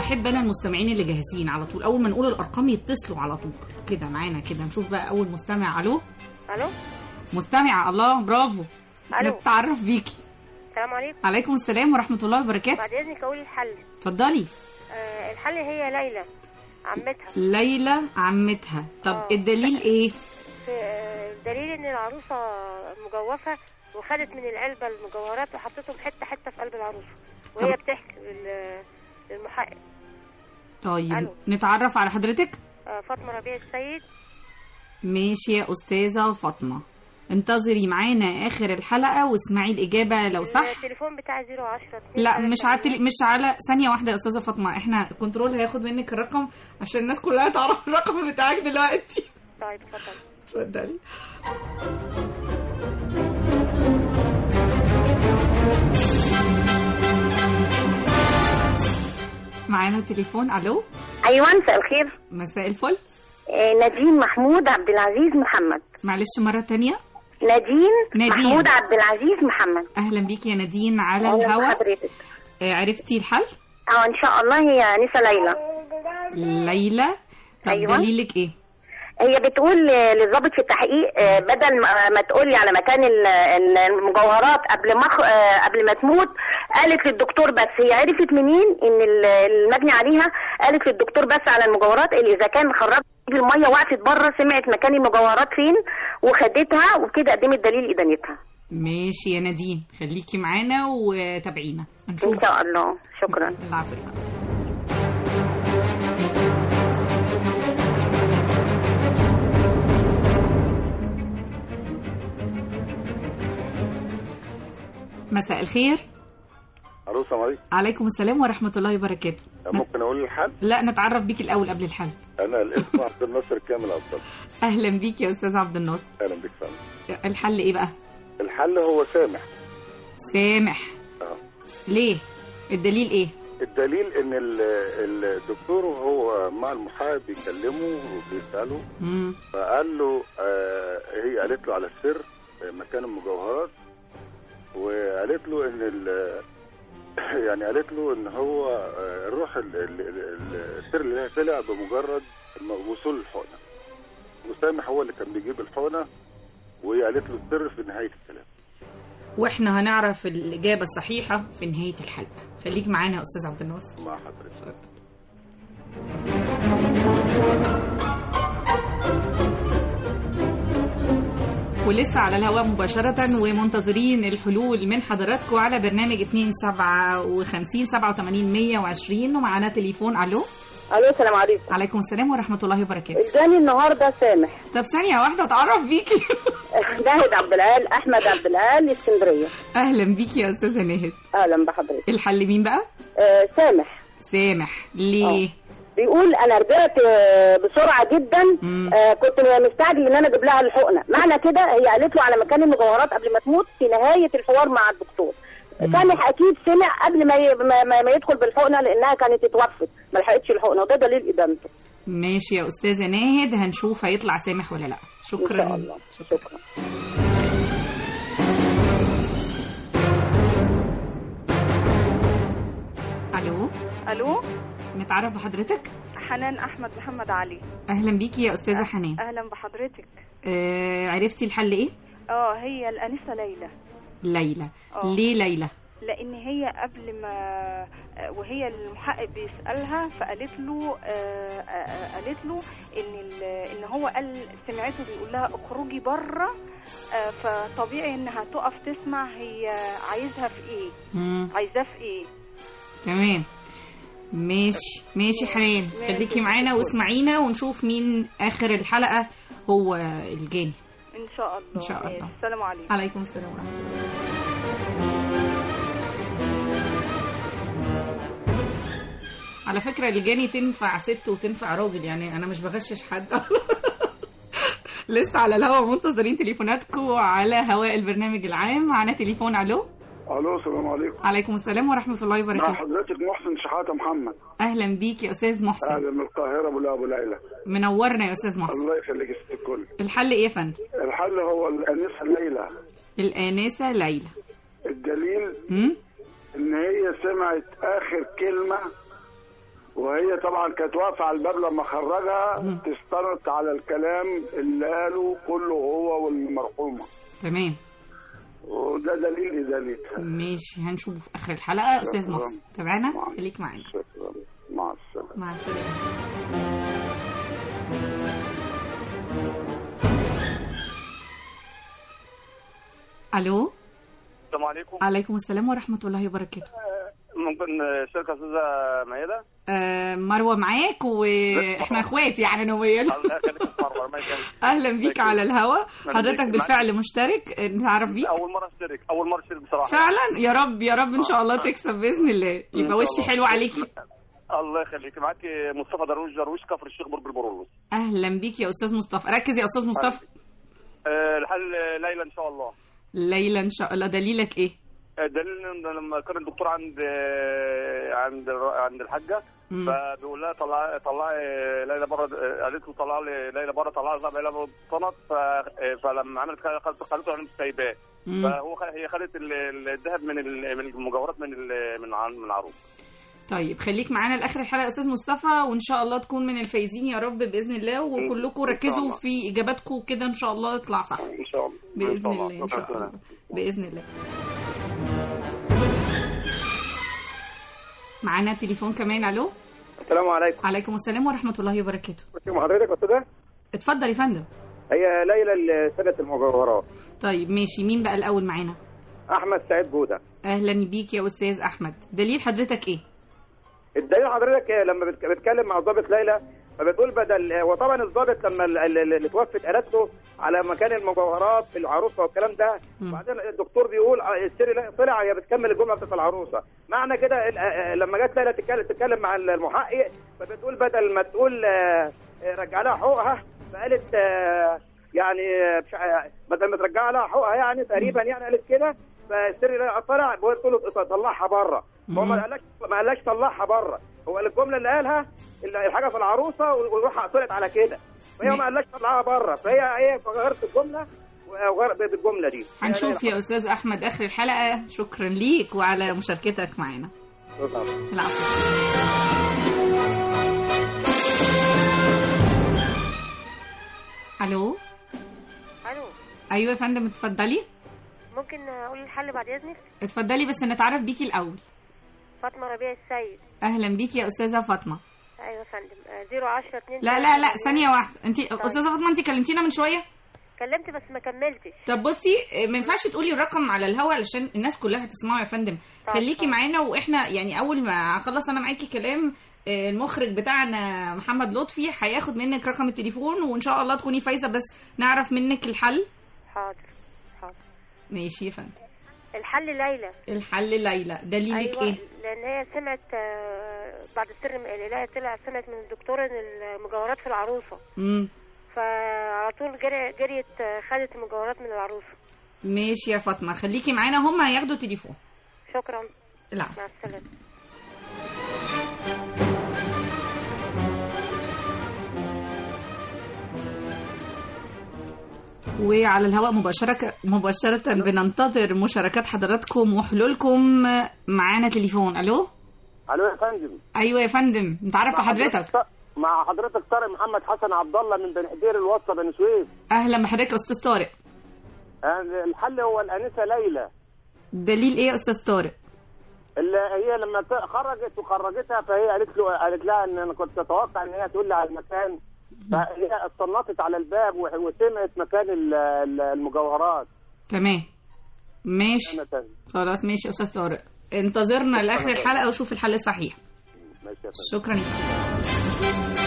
بحب انا المستمعين اللي جاهزين على طول اول ما نقول الارقام يتصلوا على طول كده معانا كده نشوف بقى اول مستمع الو الو مستمع الله برافو الو نتعرف بيكي السلام عليكم عليكم السلام ورحمه الله وبركاته بعد اذنك اقول الحل اتفضلي آه الحل هي ليلى عمتها ليلى عمتها طب آه. الدليل ايه في آه، دليل ان العروسه مجوفه وخدت من العلبه المجوهرات وحطيتهم حته حته في قلب العروسه وهي طب. بتحكي لل- للمحقق طيب ألو. نتعرف على حضرتك آه فاطمه ربيع السيد ماشي يا استاذه فاطمه انتظري معانا اخر الحلقه واسمعي الاجابه لو صح التليفون بتاعي 010 لا مش على التلي- مش على ثانيه واحده يا استاذه فاطمه احنا كنترول هياخد منك الرقم عشان الناس كلها تعرف الرقم بتاعك دلوقتي طيب اتفضل اتفضلي معانا تليفون الو ايوه مساء الخير مساء الفل آه، نادين محمود عبد العزيز محمد معلش مره تانية نادين, نادين. محمود عبد العزيز محمد اهلا بيكي يا نادين على أهلاً الهوا بحضرتك. آه، عرفتي الحل اه ان شاء الله هي انسه ليلى ليلى طب أيوة. دليلك ايه هي بتقول آه، للضابط في التحقيق آه، بدل ما- ما تقولي على مكان ال- ال- المجوهرات قبل ما أخ- آه، قبل ما تموت قالت للدكتور بس هي عرفت منين ان ال- المجني عليها قالت للدكتور بس على المجوهرات اللي اذا كان خرجت الميه وقفت بره سمعت مكان المجوهرات فين وخدتها وكده قدمت دليل ادانتها ماشي يا نادين خليكي معانا وتابعينا هنشوف ان شاء الله شكرا العفو يا فندم. مساء الخير الو السلام عليكم عليكم السلام ورحمة الله وبركاته ممكن اقول الحل لا نتعرف بيك الأول قبل الحل انا الاسم عبد الناصر كامل افضل أهلا بيك يا أستاذ عبد الناصر اهلا بك فندم الحل إيه بقى الحل هو سامح سامح اه ليه الدليل إيه الدليل ان ال- الدكتور وهو مع المحامي بيكلمه وبيساله مم. فقال له آه هي قالت له على السر آه، مكان المجوهرات وقالت له ان ال- يعني قالت له ان هو آه، الروح ال- ال- ال- السر اللي هي طلع بمجرد م- وصول الحقنه وسامح هو اللي كان بيجيب الحقنه وهي قالت له السر في نهايه الكلام واحنا هنعرف الإجابة الصحيحة في نهاية الحلقة خليك معانا يا أستاذ عبد الناصر مع حضرتك ولسه على الهواء مباشرة ومنتظرين الحلول من حضراتكم على برنامج 257 87 120 ومعانا تليفون الو الو السلام عليكم عليكم السلام ورحمة الله وبركاته اداني النهارده سامح طب ثانية واحدة اتعرف بيكي ناهد عبد القال احمد عبد القال اسكندريه اهلا بيكي يا استاذة ناهد اهلا بحضرتك الحل مين بقى؟ آه سامح سامح ليه؟ بيقول انا رجعت آه، بسرعه جدا مم. آه كنت مستعجل ان انا اجيب لها الحقنه معنى كده هي قالت له على مكان المجوهرات قبل ما تموت في نهايه الحوار مع الدكتور مم. سامح اكيد سمع قبل ما ي- ما, ما, ما يدخل بالحقنه لانها كانت اتوفت ما لحقتش الحقنه وده دليل ادانته ماشي يا استاذة ناهد هنشوف هيطلع سامح ولا لا ان شكرا شاء الله شكرا الو الو نتعرف بحضرتك حنان احمد محمد علي اهلا بيكي يا استاذة حنان اهلا بحضرتك آه عرفتي الحل ايه؟ اه هي الانسه ليلى ليلى آه. ليه ليلى؟ لان هي قبل ما آه، وهي المحقق بيسالها فقالت له آه، آه، آه، قالت له ان ال- ان هو قال سمعته بيقول لها اخرجي بره آه، فطبيعي انها تقف تسمع هي عايزها في ايه مم. عايزاه في ايه تمام ماشي ماشي حنان ماشي. خليكي معانا واسمعينا ونشوف مين اخر الحلقة هو الجاني ان شاء الله إن شاء ماشي. الله. السلام عليكم عليكم السلام ورحمة الله على فكرة الجاني تنفع ست وتنفع راجل يعني أنا مش بغشش حد لسه على الهوا منتظرين تليفوناتكم على هواء البرنامج العام معانا تليفون ألو الو السلام عليكم عليكم السلام ورحمة الله مع وبركاته حضرتك محسن شحاته محمد أهلا بيك يا أستاذ محسن اهلا من القاهره ابو ابو ليلى منورنا يا أستاذ محسن الله يخليك يا ست الكل الحل إيه يا فندم؟ الحل هو الانسه ليلى الآنسة ليلى الدليل أمم؟ ان هي سمعت اخر كلمه وهي طبعا كانت واقفه على الباب لما خرجها تستند على الكلام اللي قاله كله هو والمرحومه تمام وده دليل ادانتها ماشي هنشوفه في اخر الحلقه استاذ شكراً. محسن تابعنا مع- خليك معانا شكرا مع السلامه مع السلامه الو السلام عليكم عليكم السلام ورحمه الله وبركاته ممكن شركه استاذه ميادة آه مروه معاك واحنا اخوات يعني نويل الله يخليك يا مروة، ما يكلمك. اهلا بيك على الهوا حضرتك معاك. بالفعل مشترك نتعرف بيك اول مره اشترك اول مره اشترك بصراحه فعلا يا رب يا رب ان شاء الله تكسب باذن الله إن يبقى شاء وشي الله. حلو عليكي الله يخليك معاك مصطفى درويش درويش كفر الشيخ برج البرولوس اهلا بيك يا استاذ مصطفى ركز يا استاذ مصطفى أه الحل ليلى ان شاء الله ليلى ان شاء الله دليلك ايه آه، دليل ان لما كان الدكتور عند آه، عند عند الحاجه مم. فبيقول لها طلع طلعي ليلى بره آه، قالت له طلع لي ليلى بره طلع لها ليلى بره طنط ف- آه، فلما عملت كده خدت- خدته عند سايباه مم. فهو خ- هي خدت ال- ال- الذهب من ال- من المجوهرات من ال- من عن- من العروس طيب خليك معانا لاخر الحلقه يا استاذ مصطفى وان شاء الله تكون من الفايزين يا رب باذن الله وكلكم إن شاء ركزوا الله. في اجاباتكم كده ان شاء الله يطلع صح ان شاء الله باذن الله ان شاء الله باذن الله معانا تليفون كمان الو السلام عليكم عليكم السلام ورحمه الله وبركاته كنت حضرتك يا استاذ اتفضل يا فندم هي ليلى سنة المجوهرات طيب ماشي مين بقى الاول معانا احمد سعيد جوده اهلا بيك يا استاذ احمد دليل حضرتك ايه الدليل حضرتك لما بتك- بتكلم مع الضابط ليلى فبتقول بدل وطبعا الضابط لما ال- ال- اللي توفت قالت له على مكان المجوهرات في العروسه والكلام ده مم. وبعدين الدكتور بيقول آه، السر لا- طلع هي بتكمل الجمله بتاعت العروسه معنى كده ال- آه، آه، لما جت ليلى تتكلم تتكلم مع المحقق فبتقول بدل ما تقول آه، آه، رجع لها حقوقها فقالت آه، يعني آه، مش ع- بدل ما ترجع لها حقوقها يعني تقريبا يعني قالت كده فالسر لا طلع بقول له طلعها بره هو ما مم. قالكش ما قالكش طلعها بره هو الجمله اللي قالها اللي الحاجه في العروسه والروح طلعت على كده فهي ما قالكش طلعها بره فهي هي غيرت الجمله وغيرت بالجمله دي هنشوف يا استاذ احمد اخر الحلقه شكرا ليك وعلى مشاركتك معانا العفو الو الو ايوه يا فندم اتفضلي ممكن اقول الحل بعد اذنك اتفضلي بس نتعرف بيكي الاول فاطمه ربيع السيد اهلا بيكي يا استاذه فاطمه ايوه يا فندم 010 2 لا لا لا ثانيه واحده انت استاذه فاطمه انت كلمتينا من شويه كلمت بس ما كملتش طب بصي ما ينفعش تقولي الرقم على الهوا علشان الناس كلها هتسمعه يا فندم طب، خليكي طب. معانا واحنا يعني اول ما اخلص انا معاكي كلام آه، المخرج بتاعنا محمد لطفي هياخد منك رقم التليفون وان شاء الله تكوني فايزه بس نعرف منك الحل حاضر حاضر ماشي يا فندم الحل ليلى الحل ليلى دليلك ايوه ايه لان هي سمعت آه، بعد السر الالهي طلع سمعت من الدكتور ان المجوهرات في العروسه امم فعلى طول جري جريت آه، خدت المجوهرات من العروسه ماشي يا فاطمه خليكي معانا هم هياخدوا تليفون شكرا العفو مع السلامه وعلى الهواء مباشرة مباشرة بننتظر مشاركات حضراتكم وحلولكم معانا تليفون الو الو يا فندم ايوه يا فندم نتعرف مع بحضرتك مع حضرتك طارق محمد حسن عبد الله من بني حدير الوسطى بني سويف اهلا بحضرتك يا استاذ طارق آه، الحل هو الانسه ليلى دليل ايه يا استاذ طارق اللي هي لما ت- خرجت وخرجتها فهي قالت له قالت لها ان انا كنت اتوقع ان هي تقول لي على المكان فهي اتصنطت على الباب وح- وسمعت مكان ال- ال- المجوهرات تمام ماشي أنا تاني. خلاص ماشي يا استاذ طارق انتظرنا لاخر الحلقه وشوف الحل الصحيح ماشي يا فندم شكرا لك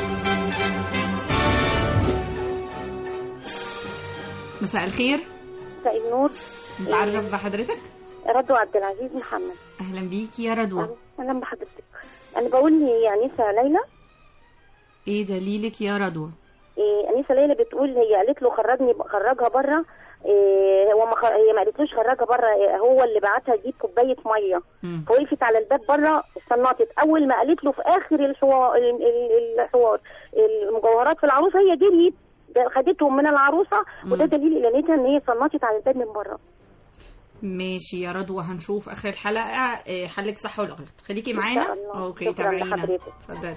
مساء الخير مساء النور نتعرف بحضرتك رضوى عبد العزيز محمد اهلا بيكي يا رضوى اهلا بحضرتك انا بقول لي انسه ليلى ايه دليلك يا رضوى إيه انسه ليلى بتقول هي قالت له خرجني خرجها بره إيه هو ما خ... هي ما قالتلوش خرجها بره إيه هو اللي بعتها تجيب كوبايه ميه مم. فوقفت على الباب بره استنطت اول ما قالت له في اخر الحوار ال- ال- الحوار المجوهرات في العروسه هي جريت ده خدتهم من العروسه وده مم. دليل ادانتها ان هي صنطت على الباب من بره ماشي يا رضوى هنشوف اخر الحلقه آه، حلك صح ولا غلط خليكي معانا شاء الله. اوكي شكراً تابعينا لحضرتك. اتفضلي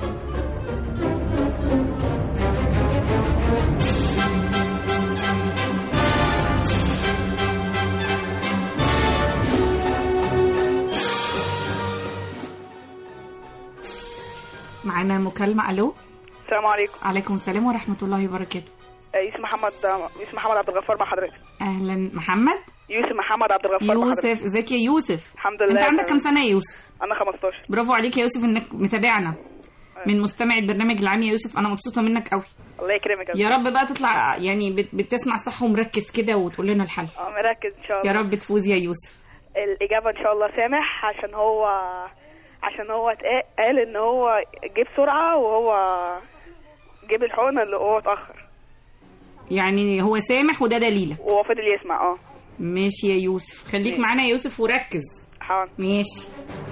معانا مكالمة ألو السلام عليكم عليكم السلام ورحمة الله وبركاته آه، يوسف محمد يوسف محمد عبد الغفار مع حضرتك أهلا محمد يوسف محمد عبد الغفار مع حضرتك يوسف ازيك يا يوسف الحمد لله انت عندك تمام. كام سنة يا يوسف انا 15 برافو عليك يا يوسف انك متابعنا من مستمع البرنامج العام يا يوسف انا مبسوطة منك قوي الله يكرمك يا رب بقى تطلع يعني بت- بتسمع صح ومركز كده وتقول لنا الحل اه مركز ان شاء الله يا رب تفوز يا يوسف الاجابه ان شاء الله سامح عشان هو عشان هو اتق- قال ان هو جه بسرعه وهو جيب الحقنه اللي هو اتاخر يعني هو سامح وده دليلك وهو فضل يسمع اه ماشي يا يوسف خليك ماشي. معانا يا يوسف وركز حاضر ماشي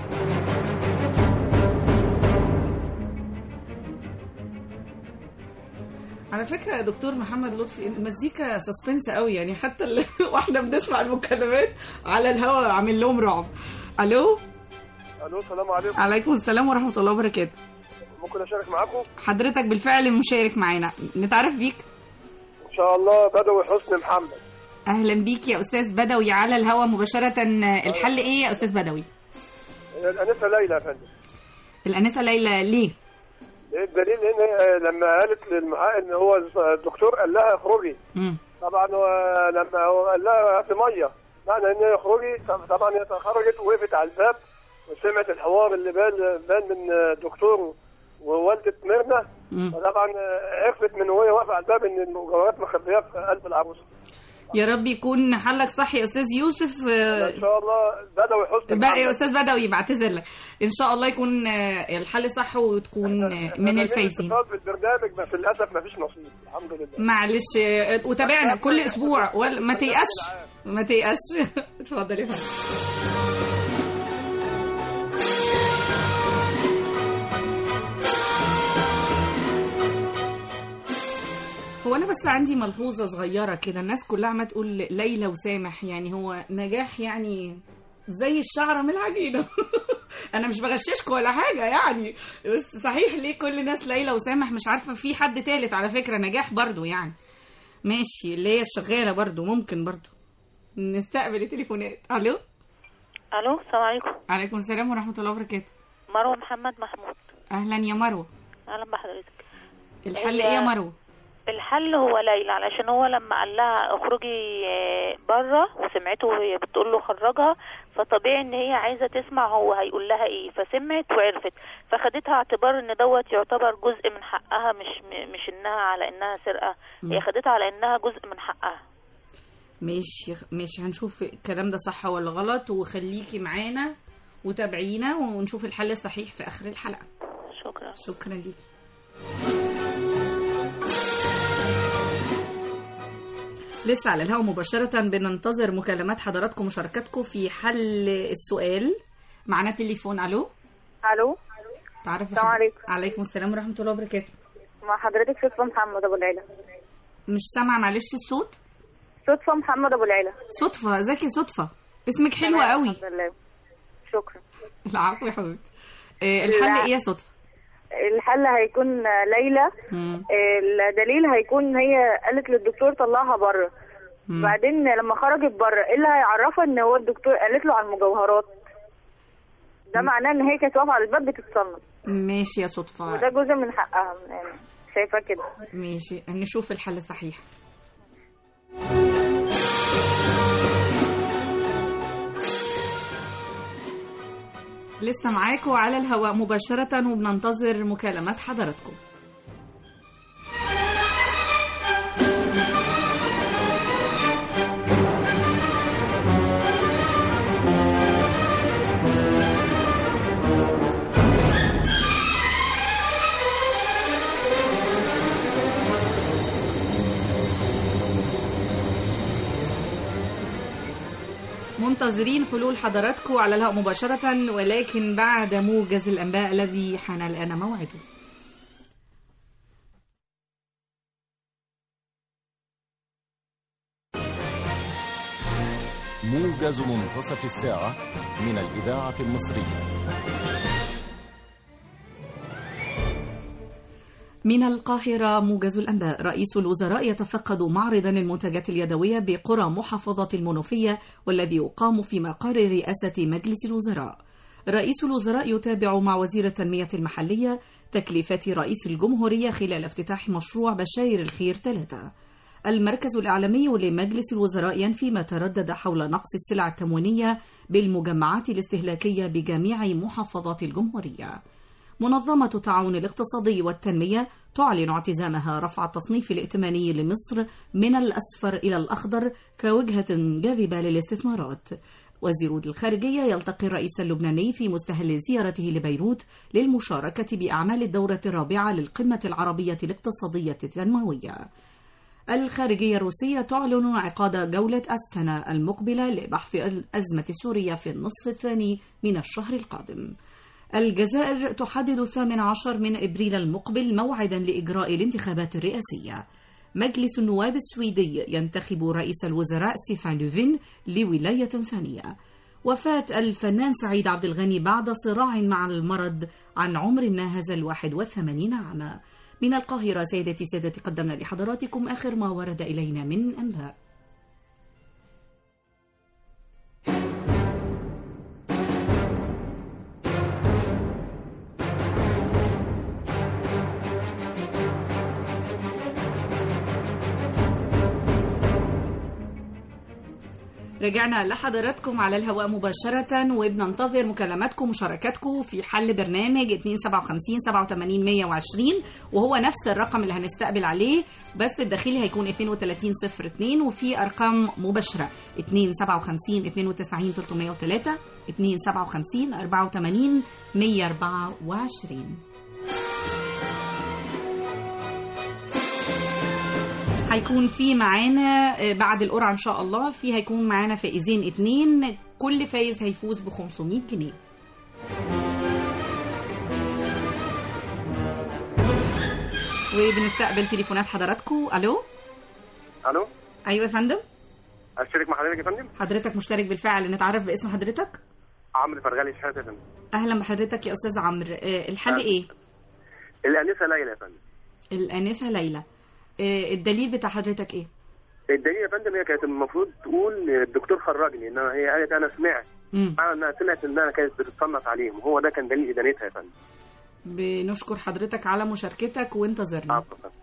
على فكرة يا دكتور محمد لطفي المزيكا سسبنس قوي يعني حتى ال- واحنا بنسمع المكالمات على الهوا عامل لهم رعب الو الو السلام عليكم عليكم السلام ورحمة الله وبركاته ممكن اشارك معاكم حضرتك بالفعل مشارك معانا نتعرف بيك ان شاء الله بدوي حسني محمد اهلا بيك يا استاذ بدوي على الهوا مباشرة الحل ايه يا استاذ بدوي الانسه ليلى يا فندم الانسة ليلى ليه الدليل ان هي لما قالت للمحقق ان هو الدكتور قال لها اخرجي مم. طبعا هو لما هو قال لها هاتي ميه معنى ان هي اخرجي طب- طبعا هي خرجت وقفت على الباب وسمعت الحوار اللي بان بان من الدكتور ووالده ميرنا مم. فطبعا عرفت من وهي واقفه على الباب ان المجوهرات مخبيه في قلب العروسه يا رب يكون حلك صح يا استاذ يوسف آه، ان شاء الله بدوي حسني بقى يا محمد. استاذ بدوي بعتذر لك ان شاء الله يكون آه، الحل صح وتكون آه، من أنا الفايزين اتصال بالبرنامج بس للاسف ما فيش نصيب الحمد لله معلش آه، وتابعنا كل اسبوع ولا ما تيأسش ما تيأسش اتفضل يا فندم هو انا بس عندي ملحوظه صغيره كده الناس كلها عماله تقول ليلى وسامح يعني هو نجاح يعني زي الشعره من العجينه انا مش بغششكم ولا حاجه يعني بس صحيح ليه كل الناس ليلى وسامح مش عارفه في حد تالت على فكره نجاح برضو يعني ماشي اللي هي الشغاله برضو ممكن برضو نستقبل التليفونات الو الو السلام عليكم عليكم السلام ورحمه الله وبركاته مروه محمد محمود اهلا يا مروه اهلا بحضرتك الحل ال- ايه يا مروه الحل هو ليلى علشان هو لما قال لها اخرجي بره وسمعته وهي بتقول له خرجها فطبيعي ان هي عايزه تسمع هو هيقول لها ايه فسمعت وعرفت فخدتها اعتبار ان دوت يعتبر جزء من حقها مش مش انها على انها سرقه مم. هي خدتها على انها جزء من حقها ماشي ماشي هنشوف الكلام ده صح ولا غلط وخليكي معانا وتابعينا ونشوف الحل الصحيح في اخر الحلقه شكرا شكرا ليكي لسه على الهواء مباشرة بننتظر مكالمات حضراتكم ومشاركاتكم في حل السؤال معنا تليفون الو الو تعرف السلام عليكم. عليكم السلام ورحمة الله وبركاته مع حضرتك صدفة محمد ابو العيلة مش سامعة معلش الصوت صدفة محمد ابو العيلة صدفة ذكي صدفة اسمك حلو تمام، قوي الحمد لله شكرا العفو يا حبيبتي آه، الحل لا. ايه يا صدفة الحل هيكون ليلى مم. الدليل هيكون هي قالت للدكتور طلعها بره مم. بعدين لما خرجت بره ايه اللي هيعرفها ان هو الدكتور قالت له على المجوهرات ده معناه ان هي كانت واقفه على الباب بتتصنت ماشي يا صدفة وده جزء من حقها يعني شايفه كده ماشي نشوف الحل الصحيح لسه معاكم على الهواء مباشرة وبننتظر مكالمات حضراتكم منتظرين حلول حضراتكم على الهواء مباشرة ولكن بعد موجز الأنباء الذي حان الآن موعده موجز منتصف الساعة من الإذاعة المصرية من القاهرة موجز الأنباء رئيس الوزراء يتفقد معرضا المنتجات اليدوية بقرى محافظة المنوفية والذي يقام في مقر رئاسة مجلس الوزراء رئيس الوزراء يتابع مع وزير التنمية المحلية تكليفات رئيس الجمهورية خلال افتتاح مشروع بشاير الخير ثلاثة المركز الإعلامي لمجلس الوزراء ينفي ما تردد حول نقص السلع التموينية بالمجمعات الاستهلاكية بجميع محافظات الجمهورية منظمة التعاون الاقتصادي والتنمية تعلن اعتزامها رفع التصنيف الائتماني لمصر من الأصفر إلى الأخضر كوجهة جاذبة للاستثمارات وزير الخارجية يلتقي الرئيس اللبناني في مستهل زيارته لبيروت للمشاركة بأعمال الدورة الرابعة للقمة العربية الاقتصادية التنموية الخارجية الروسية تعلن انعقاد جولة أستنا المقبلة لبحث الأزمة سوريا في النصف الثاني من الشهر القادم الجزائر تحدد الثامن عشر من إبريل المقبل موعدا لإجراء الانتخابات الرئاسية مجلس النواب السويدي ينتخب رئيس الوزراء ستيفان لوفين لولاية ثانية وفاة الفنان سعيد عبد الغني بعد صراع مع المرض عن عمر ناهز الواحد والثمانين عاما من القاهرة سيدتي سادتي قدمنا لحضراتكم آخر ما ورد إلينا من أنباء رجعنا لحضراتكم على الهواء مباشرة وبننتظر مكالماتكم ومشاركاتكم في حل برنامج 257 87 120 وهو نفس الرقم اللي هنستقبل عليه بس الداخلي هيكون 3202 وفي أرقام مباشرة 257 92 303 257 84 124 هيكون في معانا بعد القرعة إن شاء الله في هيكون معانا فائزين اتنين كل فايز هيفوز ب 500 جنيه وبنستقبل تليفونات حضراتكم الو الو ايوه يا فندم اشترك مع حضرتك يا فندم حضرتك مشترك بالفعل نتعرف باسم حضرتك عمرو فرغالي شحاته يا فندم اهلا بحضرتك يا استاذ عمرو آه، الحل أهلا. ايه الانسه ليلى يا فندم الانسه ليلى آه، الدليل بتاع حضرتك ايه الدليل يا فندم هي كانت المفروض تقول الدكتور خرجني انما هي قالت انا سمعت مم. معنى انها سمعت انها كانت بتتصنف عليهم وهو ده كان دليل ادانتها يا فندم بنشكر حضرتك على مشاركتك وانتظرنا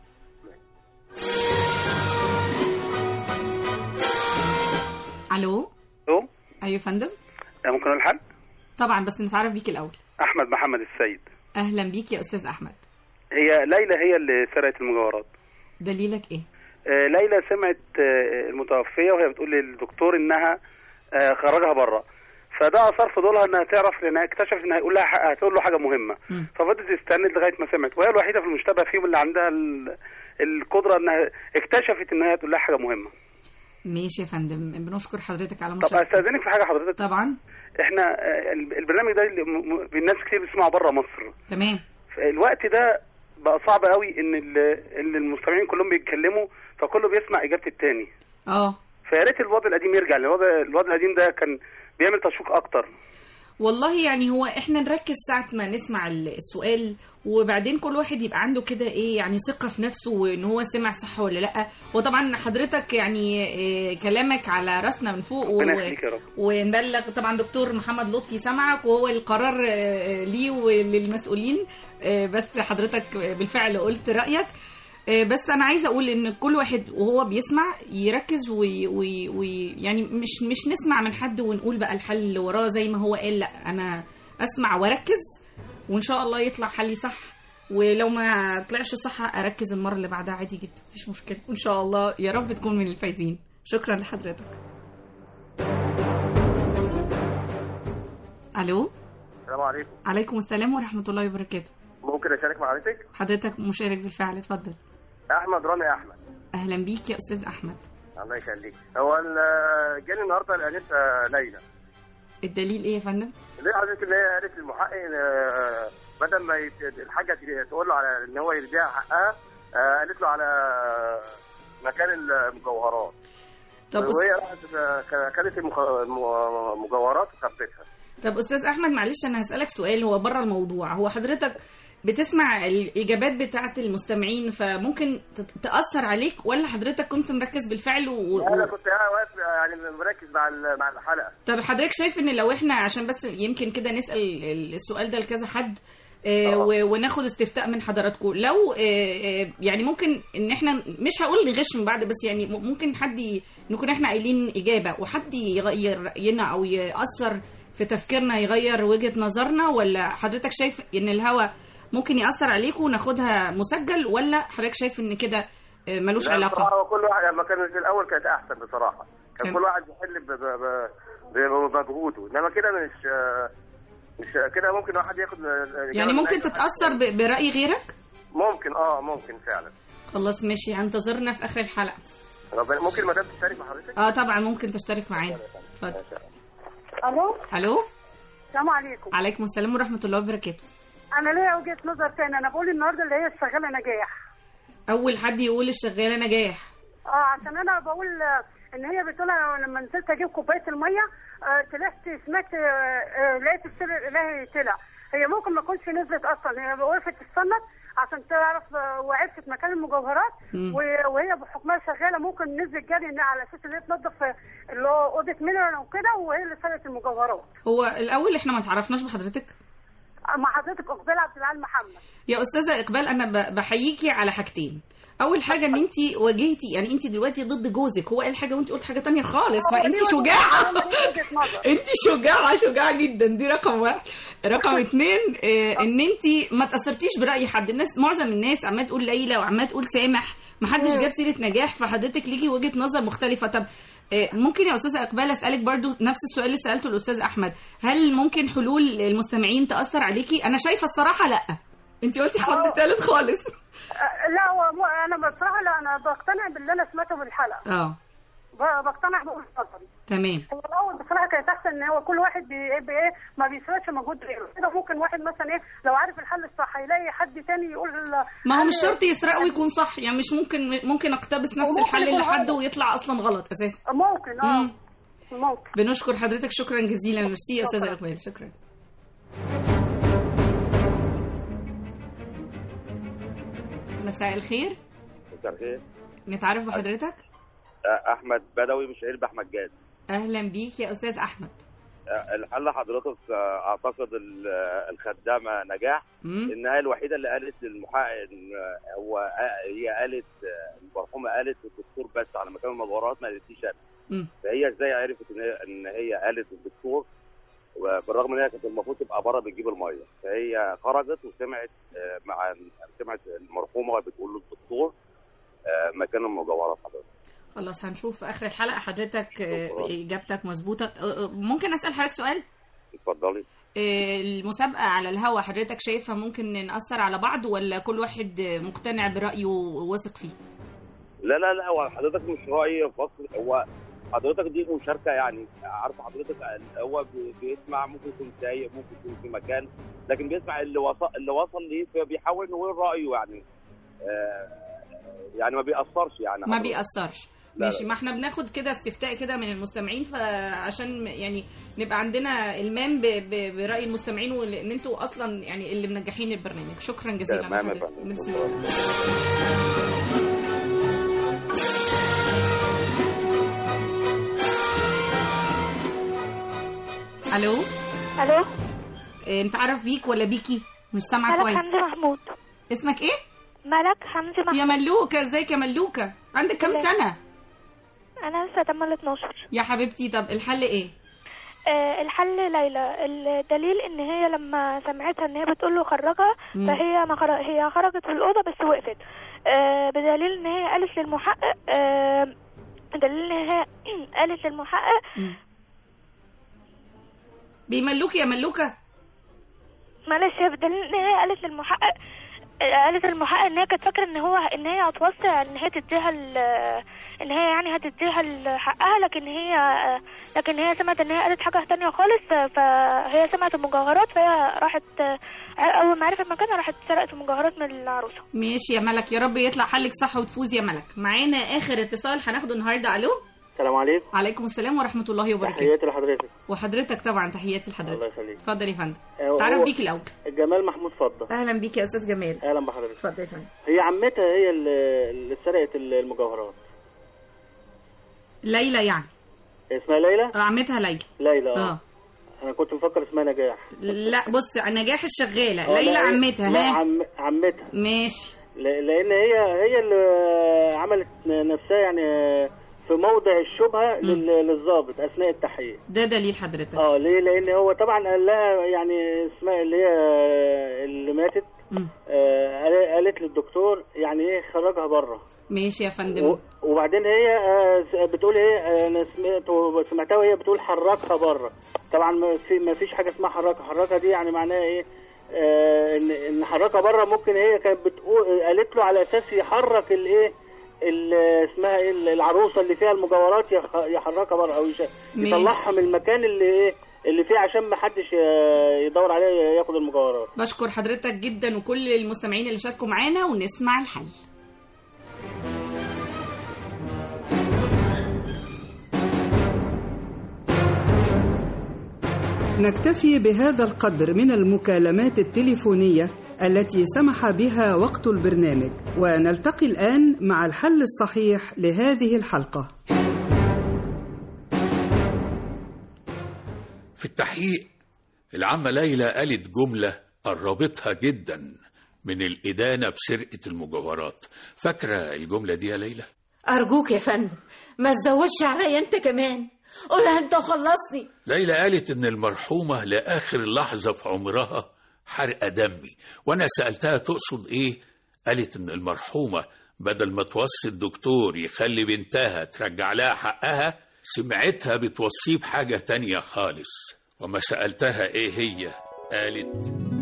الو الو ايوه يا فندم ممكن الحل طبعا بس نتعرف بيك الاول احمد محمد السيد اهلا بيك يا استاذ احمد هي ليلى هي اللي سرقت المجوهرات دليلك ايه آه، ليلى سمعت آه، المتوفيه وهي بتقول للدكتور انها آه، خرجها بره فده اثار فضولها انها تعرف لانها اكتشفت انها هيقول لها ح- هتقول له حاجه مهمه مم. ففضلت تستند لغايه ما سمعت وهي الوحيده في المشتبه فيهم اللي عندها ال- القدره انها اكتشفت ان هي تقول لها حاجه مهمه ماشي يا فندم بنشكر حضرتك على طب مشاركتك استاذنك في حاجه حضرتك طبعا احنا آه، ال- البرنامج ده اللي م- م- الناس كتير بتسمعه بره مصر تمام الوقت ده بقى صعب قوي ان ال- ان المستمعين كلهم بيتكلموا فكله بيسمع اجابه التاني اه فيا ريت الوضع القديم يرجع لان الوضع الوضع القديم ده كان بيعمل تشويق اكتر والله يعني هو احنا نركز ساعة ما نسمع ال- السؤال وبعدين كل واحد يبقى عنده كده ايه يعني ثقة في نفسه وان هو سمع صح ولا لا وطبعا حضرتك يعني إيه كلامك على راسنا من فوق و- ربنا يخليك يا رب ونبلغ طبعا دكتور محمد لطفي سمعك وهو القرار آه، ليه وللمسؤولين آه، بس حضرتك بالفعل قلت رأيك آه، بس انا عايزه اقول ان كل واحد وهو بيسمع يركز ويعني وي وي يعني مش مش نسمع من حد ونقول بقى الحل اللي وراه زي ما هو قال لا انا اسمع واركز وان شاء الله يطلع حلي صح ولو ما طلعش صح اركز المره اللي بعدها عادي جدا مفيش مشكله وان شاء الله يا رب تكون من الفايزين شكرا لحضرتك الو السلام عليكم عليكم السلام ورحمه الله وبركاته ممكن اشارك مع حضرتك حضرتك مشارك بالفعل اتفضل احمد رامي احمد اهلا بيك يا استاذ احمد الله يخليك هو ال- جالي النهارده الانسه ليلى الدليل ايه يا فندم ليه حضرتك اللي هي قالت للمحقق آه، بدل ما يت- الحاجه ت- تقول له على ان هو يرجع حقها آه، قالت له على مكان المجوهرات طب أس- وهي راحت آه، خدت المخ- الم- المجوهرات وخبتها طب استاذ احمد معلش انا هسالك سؤال هو بره الموضوع هو حضرتك بتسمع الاجابات بتاعه المستمعين فممكن تت- تاثر عليك ولا حضرتك كنت مركز بالفعل و... انا و... كنت قاعد واقف يعني مركز مع ال- مع الحلقه طب حضرتك شايف ان لو احنا عشان بس يمكن كده نسال ال- السؤال ده لكذا حد آه، و- وناخد استفتاء من حضراتكم لو آه، آه، يعني ممكن ان احنا مش هقول نغش من بعد بس يعني م- ممكن حد ي- نكون احنا قايلين اجابه وحد يغير راينا او ياثر في تفكيرنا يغير وجهه نظرنا ولا حضرتك شايف ان الهوا ممكن ياثر عليكم وناخدها مسجل ولا حضرتك شايف ان كده آه، ملوش لا، علاقه بصراحة هو كل واحد لما كان في الاول كانت احسن بصراحه كان تمام. كل واحد بيحل ب- ب- ب- بمجهوده انما كده مش آه، مش كده ممكن واحد ياخد الإجابة يعني من ممكن أي حد. تتاثر ب- براي غيرك ممكن اه ممكن فعلا خلاص ماشي هنتظرنا في اخر الحلقه ربنا ممكن مدام تشترك مع حضرتك اه طبعا ممكن تشترك معانا اتفضل الو الو السلام عليكم عليكم السلام ورحمه الله وبركاته انا ليا وجهه نظر تاني انا بقول النهارده اللي هي الشغاله نجاح اول حد يقول الشغاله نجاح اه عشان انا بقول آه، ان هي بتقول أنا لما نزلت اجيب كوبايه الميه آه، طلعت سمعت آه، آه، لقيت السر الالهي طلع هي ممكن ما تكونش نزلت اصلا هي وقفت تستنت عشان تعرف آه، وعرفت مكان المجوهرات مم. و- وهي بحكمها شغاله ممكن نزلت جري إنها على اساس ان هي تنظف آه، اللي هو اوضه ميلر وكده وهي اللي سرقت المجوهرات هو الاول احنا ما تعرفناش بحضرتك مع حضرتك اقبال عبد العال محمد يا استاذه اقبال انا ب- بحييكي على حاجتين اول حاجه ان انت واجهتي يعني انت دلوقتي ضد جوزك هو قال حاجه وانت قلت حاجه تانية خالص هو فانت ليه وجهة- شجاعه هو ليه وجهة نظر. انت شجاعه شجاعه جدا دي رقم واحد رقم اتنين آه، ان انت ما تاثرتيش براي حد الناس معظم الناس عماله تقول ليلى وعماله تقول سامح ما حدش جاب سيره نجاح فحضرتك ليكي وجهه نظر مختلفه طب آه، ممكن يا استاذه اقبال اسالك برضو نفس السؤال اللي سالته الاستاذ احمد هل ممكن حلول المستمعين تاثر عليكي انا شايفه الصراحه لا انت قلتي حد تالت خالص آه، لا هو مو- انا بصراحه لا انا بقتنع باللي انا سمعته في الحلقه اه ب- بقتنع بوجهه نظري تمام هو الاول بصراحه كانت احسن ان هو كل واحد بي بي ايه ما بيسرقش مجهود غيره كده ممكن واحد مثلا ايه لو عارف الحل الصح هيلاقي حد تاني يقول ما هو مش حل- شرط يسرق ويكون صح يعني مش ممكن ممكن اقتبس نفس وممكن الحل يكون لحد غلط. ويطلع اصلا غلط اساسا ممكن اه مم. ممكن بنشكر حضرتك شكرا جزيلا ميرسي يا استاذه شكراً. اقبال شكرا مساء الخير مساء الخير نتعرف بحضرتك آه، احمد بدوي مش علبة احمد جاد اهلا بيك يا استاذ احمد آه، الحل حضرتك آه، اعتقد ال- آه، الخدامه نجاح مم. انها الوحيده اللي قالت للمحقق ان آه، هو آه، هي قالت آه، المرحومه قالت للدكتور بس على مكان المجوهرات ما قالتليش انا مم. فهي ازاي عرفت ان هي ان هي قالت للدكتور وبالرغم ان هي كانت المفروض تبقى بره بتجيب الميه فهي خرجت وسمعت آه، مع سمعت المرحومه بتقول للدكتور آه، مكان المجوهرات حضرتك خلاص هنشوف في اخر الحلقه حضرتك آه، اجابتك مظبوطه آه، آه، ممكن اسال حضرتك سؤال اتفضلي آه، المسابقه على الهوا حضرتك شايفها ممكن نأثر على بعض ولا كل واحد آه، مقتنع برأيه وواثق فيه لا لا لا هو حضرتك مش رأي فصل هو حضرتك دي مشاركة يعني عارف حضرتك هو بي- بيسمع ممكن يكون سايق ممكن يكون في مكان لكن بيسمع اللي وصل اللي وصل ليه فبيحاول انه يقول رأيه يعني آه يعني ما بيأثرش يعني ما حضرتك. بيأثرش لا، ماشي لا. ما احنا بناخد كده استفتاء كده من المستمعين فعشان يعني نبقى عندنا المام ب- ب- برأي المستمعين وان انتوا اصلا يعني اللي منجحين البرنامج شكرا جزيلا تمام يا لحضرتك. فندم. ميرسي. الو الو إيه، نتعرف بيك ولا بيكي مش سامعه ملك كويس حمزي محمود اسمك ايه ملك حمزي محمود يا ملوكه ازيك يا ملوكه عندك كام تمام. سنه انا لسه تمام 12 يا حبيبتي طب الحل ايه آه الحل ليلى الدليل ان هي لما سمعتها ان هي بتقول له خرجها مم. فهي ما خرج هي خرجت في الاوضه بس وقفت آه بدليل ان هي قالت للمحقق آه دليل ان هي قالت للمحقق بيملوكي يا ملوكه معلش هي بدليل ان هي قالت للمحقق قالت للمحقق ان هي كانت فاكره ان هو ان هي هتوسع ان هي تديها ال- ان هي يعني هتديها ال- حقها لكن هي لكن هي سمعت ان هي قالت حاجه تانية خالص فهي سمعت المجوهرات فهي راحت اول ما عرفت مكانها راحت سرقت المجوهرات من العروسه ماشي يا ملك يا رب يطلع حلك صح وتفوز يا ملك معانا اخر اتصال هناخده النهارده الو السلام عليكم عليكم السلام ورحمه الله وبركاته تحياتي لحضرتك وحضرتك طبعا تحياتي الله لحضرتك يخليك اتفضل يا فندم آه، تعرف هو- بيك الاول جمال محمود فضة اهلا بيك يا استاذ جمال اهلا بحضرتك اتفضل يا فندم هي عمتها هي اللي اللي سرقت المجوهرات ليلى يعني اسمها ليلى عمتها ليلى ليلى اه اه انا كنت مفكر اسمها نجاح لا بص نجاح الشغاله آه، ليلى لا، عمتها لا ها عم... عمتها ماشي ل- لان هي هي اللي عملت نفسها يعني في موضع الشبهه لل- للضابط اثناء التحقيق ده دليل حضرتك اه ليه لان هو طبعا قال لها يعني اسمها اللي هي اللي ماتت مم. آه قال- قالت للدكتور يعني ايه خرجها بره ماشي يا فندم و- وبعدين هي آه، بتقول ايه آه، انا سمعت سمعتها وهي بتقول حركها بره طبعا ما في ما فيش حاجه اسمها حركها حركها دي يعني معناها ايه آه، ان ان حركها بره ممكن هي كانت بتقول قالت له على اساس يحرك الايه ال- اسمها ايه العروسه اللي فيها المجوهرات يخ- يحركها بره او يش- ماشي. يطلعها من المكان اللي ايه اللي فيه عشان ما حدش ي- يدور عليه ياخد المجوهرات بشكر حضرتك جدا وكل المستمعين اللي شاركوا معانا ونسمع الحل نكتفي بهذا القدر من المكالمات التليفونية التي سمح بها وقت البرنامج ونلتقي الآن مع الحل الصحيح لهذه الحلقة في التحقيق العمة ليلى قالت جملة قربتها جدا من الإدانة بسرقة المجوهرات فاكرة الجملة دي يا ليلى؟ أرجوك يا فندم ما تزودش عليا أنت كمان قولها أنت وخلصني ليلى قالت إن المرحومة لآخر لحظة في عمرها حرق دمي وأنا سألتها تقصد إيه؟ قالت إن المرحومة بدل ما توصي الدكتور يخلي بنتها ترجع لها حقها سمعتها بتوصيه بحاجة تانية خالص وما سألتها إيه هي قالت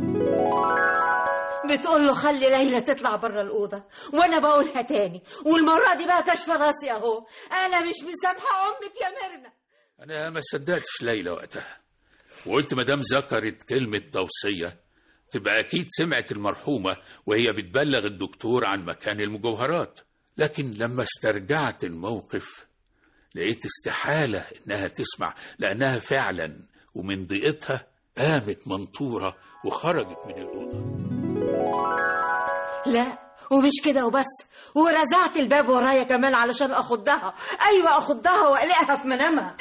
بتقول له خلي ليلى تطلع بره الأوضة وأنا بقولها تاني والمرة دي بقى كشف راسي أهو أنا مش مسامحة أمك يا ميرنا أنا ما صدقتش ليلى وقتها وقلت مدام ذكرت كلمة توصية تبقى أكيد سمعت المرحومة وهي بتبلغ الدكتور عن مكان المجوهرات لكن لما استرجعت الموقف لقيت استحالة إنها تسمع لأنها فعلا ومن ضيقتها قامت منطورة وخرجت من الأوضة لا ومش كده وبس ورزعت الباب ورايا كمان علشان أخدها أيوة أخدها وأقلقها في منامها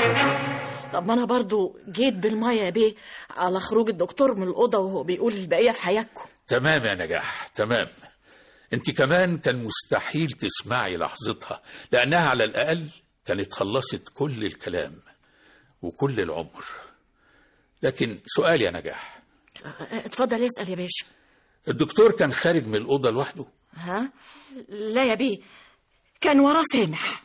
طب ما أنا برضو جيت بالمية يا بيه على خروج الدكتور من الأوضة وهو بيقول البقية في حياتكم تمام يا نجاح تمام انت كمان كان مستحيل تسمعي لحظتها لأنها على الأقل كانت خلصت كل الكلام وكل العمر لكن سؤال يا نجاح اتفضل اسأل يا باشا الدكتور كان خارج من الأوضة لوحده ها لا يا بيه كان وراه سامح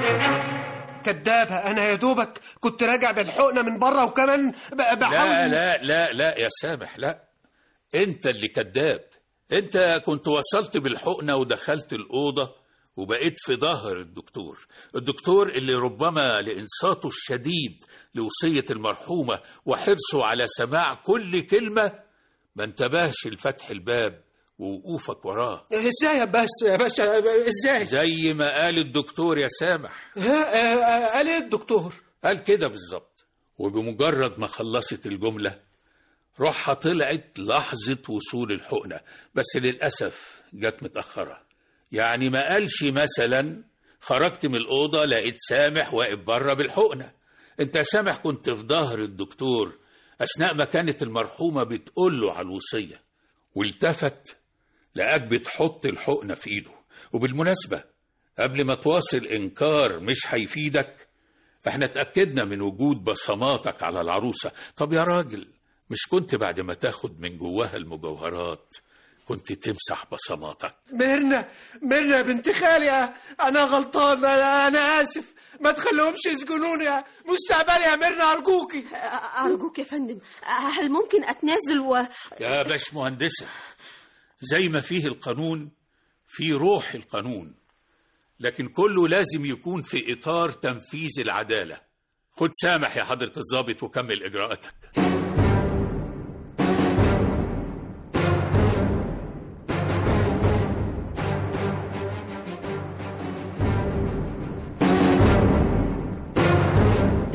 كدابة أنا يا دوبك كنت راجع بالحقنة من بره وكمان ب- بحاول لا لا لا لا يا سامح لا انت اللي كذاب انت كنت وصلت بالحقنة ودخلت الأوضة وبقيت في ظهر الدكتور الدكتور اللي ربما لإنصاته الشديد لوصية المرحومة وحرصه على سماع كل كلمة ما انتبهش لفتح الباب ووقوفك وراه ازاي يا بس يا باشا ازاي زي ما قال الدكتور يا سامح ها آه، آه، قال ايه الدكتور قال كده بالظبط وبمجرد ما خلصت الجملة روحها طلعت لحظة وصول الحقنة بس للأسف جت متأخرة يعني ما قالش مثلا خرجت من الأوضة لقيت سامح واقف بره بالحقنة انت يا سامح كنت في ظهر الدكتور أثناء ما كانت المرحومة بتقول له على الوصية والتفت لقاك بتحط الحقنة في إيده وبالمناسبة قبل ما تواصل إنكار مش هيفيدك احنا اتأكدنا من وجود بصماتك على العروسة طب يا راجل مش كنت بعد ما تاخد من جواها المجوهرات كنت تمسح بصماتك ميرنا ميرنا يا بنت خالي انا غلطان انا, أنا اسف ما تخليهمش يسجنوني يا مستقبلي يا ميرنا ارجوكي أرجوك يا فندم هل ممكن أتنازل و يا باش مهندسة زي ما فيه القانون في روح القانون لكن كله لازم يكون في إطار تنفيذ العدالة خد سامح يا حضرة الضابط وكمل إجراءاتك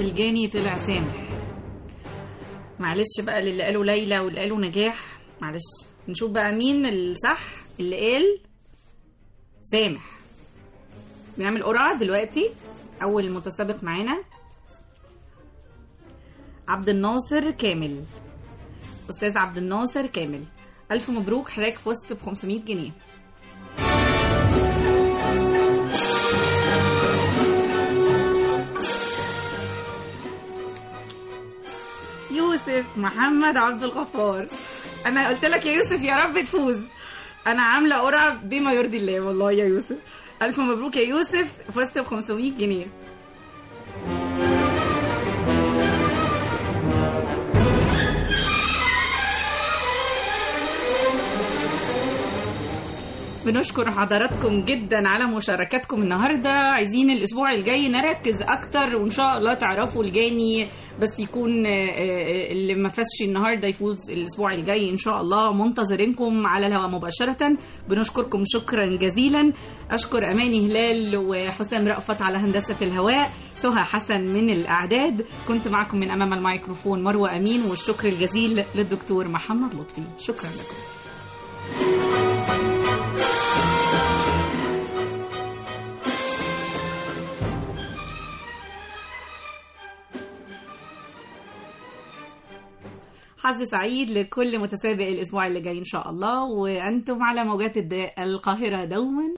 الجاني طلع سامح معلش بقى للي قالوا ليلى واللي قالوا نجاح معلش نشوف بقى مين الصح اللي قال سامح بنعمل قرعة دلوقتي أول متسابق معانا عبد الناصر كامل أستاذ عبد الناصر كامل ألف مبروك حضرتك فزت ب 500 جنيه يوسف محمد عبد الغفار انا قلت لك يا يوسف يا رب تفوز انا عامله قرعه بما يرضي الله والله يا يوسف الف مبروك يا يوسف فزت ب 500 جنيه بنشكر حضراتكم جدا على مشاركاتكم النهارده عايزين الاسبوع الجاي نركز اكتر وان شاء الله تعرفوا الجاني بس يكون آه، آه، اللي ما فازش النهارده يفوز الاسبوع الجاي ان شاء الله منتظرينكم على الهواء مباشره بنشكركم شكرا جزيلا اشكر اماني هلال وحسام رأفت على هندسه الهواء سهى حسن من الاعداد كنت معكم من امام الميكروفون مروه امين والشكر الجزيل للدكتور محمد لطفي شكرا لكم حظ سعيد لكل متسابق الاسبوع اللي جاي ان شاء الله وانتم على موجات الد- القاهره دوما